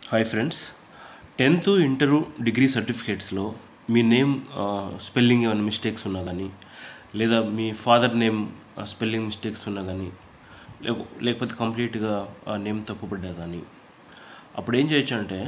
hi friends tenth inter degree సర్టిఫికేట్స్లో మీ name spelling ఏమైనా మిస్టేక్స్ ఉన్నా కానీ లేదా మీ ఫాదర్ నేమ్ స్పెల్లింగ్ మిస్టేక్స్ ఉన్నా కానీ లేక- లేకపోతే కంప్లీట్గా ఆ నేమ్ తప్పుపడ్డా కానీ అప్పుడు ఏం చేయొచ్చు అంటే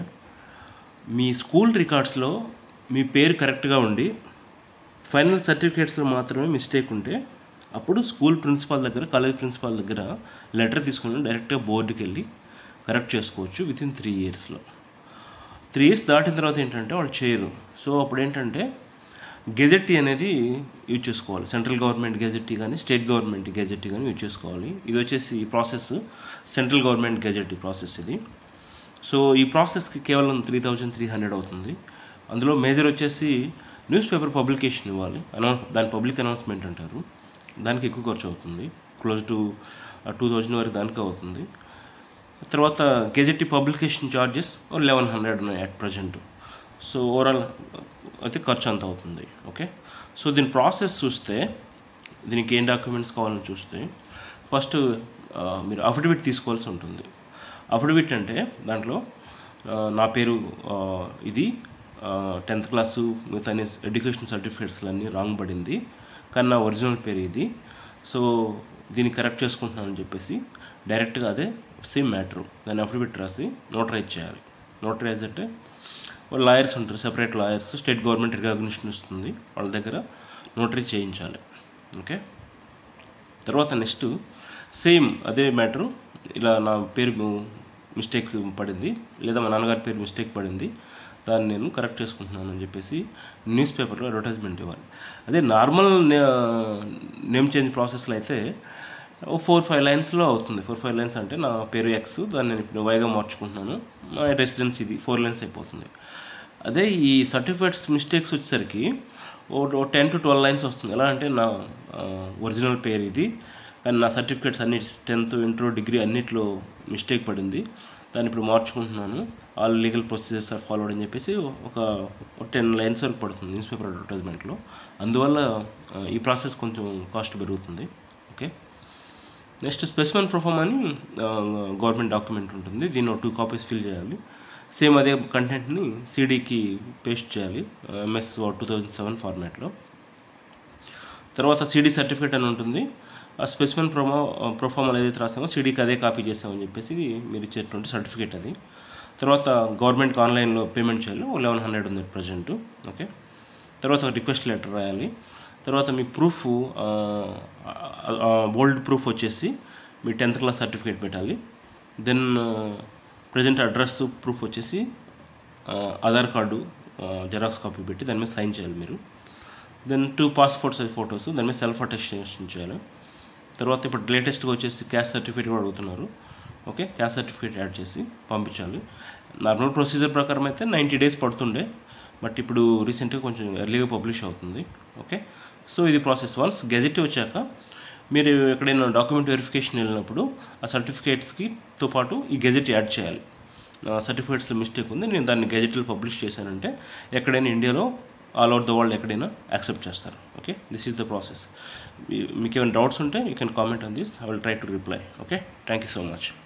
మీ స్కూల్ రికార్డ్స్లో మీ పేరు కరెక్ట్గా ఉండి ఫైనల్ సర్టిఫికేట్స్లో మాత్రమే మిస్టేక్ ఉంటే అప్పుడు స్కూల్ ప్రిన్సిపాల్ దగ్గర కాలేజ్ ప్రిన్సిపాల్ దగ్గర లెటర్ తీసుకుని డైరెక్ట్గా బోర్డుకి వెళ్ళి కరెక్ట్ చేసుకోవచ్చు విత్ ఇన్ త్రీ ఇయర్స్లో త్రీ ఇయర్స్ దాటిన తర్వాత ఏంటంటే వాళ్ళు చేయరు సో అప్పుడు ఏంటంటే గెజెట్టి అనేది యూజ్ చేసుకోవాలి సెంట్రల్ గవర్నమెంట్ గెజెట్టి కానీ స్టేట్ గవర్నమెంట్ గెజెట్టి కానీ యూజ్ చేసుకోవాలి ఇది వచ్చేసి ఈ process central government gazette process ఇది సో ఈ ప్రాసెస్కి కేవలం త్రీ థౌజండ్ త్రీ హండ్రెడ్ అవుతుంది అందులో మేజర్ వచ్చేసి న్యూస్ పేపర్ పబ్లికేషన్ ఇవ్వాలి అనౌన్స్ దాని పబ్లిక్ అనౌన్స్మెంట్ అంటారు దానికి ఎక్కువ ఖర్చు అవుతుంది క్లోజ్ టు టూ థౌజండ్ వరకు దానికి అవుతుంది తర్వాత gazette publication charges eleven hundred ఉన్నాయి అట్ ప్రజెంట్ సో ఓవరాల్ అయితే ఖర్చు అంత అవుతుంది ఓకే సో దీని ప్రాసెస్ చూస్తే దీనికి ఏం డాక్యుమెంట్స్ కావాలని చూస్తే ఫస్ట్ మీరు అఫిడవిట్ తీసుకోవాల్సి ఉంటుంది అఫిడవిట్ అంటే దాంట్లో ఆ, నా పేరు ఆ, ఇది టెన్త్ క్లాసు మిగతా అన్ని ఎడ్యుకేషన్ సర్టిఫికేట్స్లు అన్నీ రాంగ్ పడింది కానీ నా ఒరిజినల్ పేరు ఇది సో దీన్ని కరెక్ట్ చేసుకుంటున్నానని చెప్పేసి డైరెక్ట్గా అదే సేమ్ మ్యాటర్ దాన్ని అఫిడవిట్ రాసి నోటరైజ్ చేయాలి నోటరైజ్ అంటే వాళ్ళు లాయర్స్ ఉంటారు separate lawyers state government recognition ఇస్తుంది వాళ్ళ దగ్గర నోటరీ చేయించాలి ఓకే తర్వాత నెక్స్ట్ సేమ్ అదే మ్యాటరు ఇలా నా పేరు మిస్టేక్ పడింది లేదా మా నాన్నగారి పేరు మిస్టేక్ పడింది దాన్ని నేను కరెక్ట్ చేసుకుంటున్నాను అని చెప్పేసి న్యూస్ పేపర్లో అడ్వర్టైజ్మెంట్ ఇవ్వాలి అదే నార్మల్ నేమ్ చేంజ్ ప్రాసెస్లో అయితే ఓ ఫోర్ ఫైవ్ లైన్స్లో అవుతుంది ఫోర్ ఫైవ్ లైన్స్ అంటే నా పేరు ఎక్స్ దాన్ని నేను ఇప్పుడు వైగా మార్చుకుంటున్నాను మా రెసిడెన్స్ ఇది ఫోర్ లైన్స్ అయిపోతుంది అదే ఈ సర్టిఫికేట్స్ మిస్టేక్స్ వచ్చేసరికి ఓ టెన్ టు ట్వెల్వ్ లైన్స్ వస్తుంది ఎలా అంటే నా ఒరిజినల్ పేరు ఇది కానీ నా సర్టిఫికేట్స్ అన్ని టెన్త్ ఇంటర్ డిగ్రీ అన్నిట్లో మిస్టేక్ పడింది దాన్ని ఇప్పుడు మార్చుకుంటున్నాను all legal procedures are followed అని చెప్పేసి ఒక టెన్ లైన్స్ వరకు పడుతుంది న్యూస్ పేపర్ అడ్వర్టైజ్మెంట్లో అందువల్ల ఆ, ఈ ప్రాసెస్ కొంచెం కాస్ట్ పెరుగుతుంది ఓకే నెక్స్ట్ స్పెసిమన్ ప్రొఫామ్ అని గవర్నమెంట్ డాక్యుమెంట్ ఉంటుంది దీన్ని టూ కాపీస్ ఫిల్ చేయాలి సేమ్ అదే కంటెంట్ని సీడీకి పేస్ట్ చేయాలి ఎంఎస్ టూ థౌజండ్ సెవెన్ ఫార్మాట్లో తర్వాత సీడీ సర్టిఫికేట్ అని ఉంటుంది ఆ స్పెసిమన్ ప్రొమో ప్రొఫార్మల్ ఏదైతే రాసామో సీడీకి అదే కాపీ చేసామని చెప్పేసి మీరు ఇచ్చేటువంటి సర్టిఫికేట్ అది తర్వాత గవర్నమెంట్కి ఆన్లైన్లో పేమెంట్ చేయాలి లెవెన్ హండ్రెడ్ ఉంది ప్రజెంట్ ఓకే తర్వాత ఒక రిక్వెస్ట్ లెటర్ రాయాలి తర్వాత మీ ప్రూఫ్ బోల్డ్ ప్రూఫ్ వచ్చేసి మీ టెన్త్ క్లాస్ సర్టిఫికేట్ పెట్టాలి దెన్ ప్రజెంట్ అడ్రస్ ప్రూఫ్ వచ్చేసి ఆ, ఆధార్ కార్డు జెరాక్స్ కాపీ పెట్టి దాని మీద సైన్ చేయాలి మీరు then two passport size photos దాని మీద సెల్ఫ్ అటెస్టేషన్ చేయాలి తర్వాత ఇప్పుడు లేటెస్ట్గా వచ్చేసి క్యాస్ట్ సర్టిఫికేట్ కూడా అడుగుతున్నారు ఓకే క్యాస్ట్ సర్టిఫికేట్ యాడ్ చేసి పంపించాలి నార్మల్ ప్రొసీజర్ ప్రకారం అయితే నైంటీ డేస్ పడుతుండే బట్ ఇప్పుడు రీసెంట్గా కొంచెం ఎర్లీగా పబ్లిష్ అవుతుంది ఓకే సో ఇది ప్రాసెస్ వన్స్ గెజెట్ వచ్చాక మీరు ఎక్కడైనా డాక్యుమెంట్ వెరిఫికేషన్ వెళ్ళినప్పుడు ఆ సర్టిఫికేట్స్కి తో పాటు ఈ గెజెట్ యాడ్ చేయాలి నా సర్టిఫికేట్స్లో మిస్టేక్ ఉంది నేను దాన్ని గెజెట్లో పబ్లిష్ చేశానంటే ఎక్కడైనా ఇండియాలో ఆల్ ఓవర్ ద వరల్డ్ ఎక్కడైనా యాక్సెప్ట్ చేస్తారు okay this is the process మీకు ఏమైనా డౌట్స్ ఉంటే you can comment on this I will try to reply okay thank you so much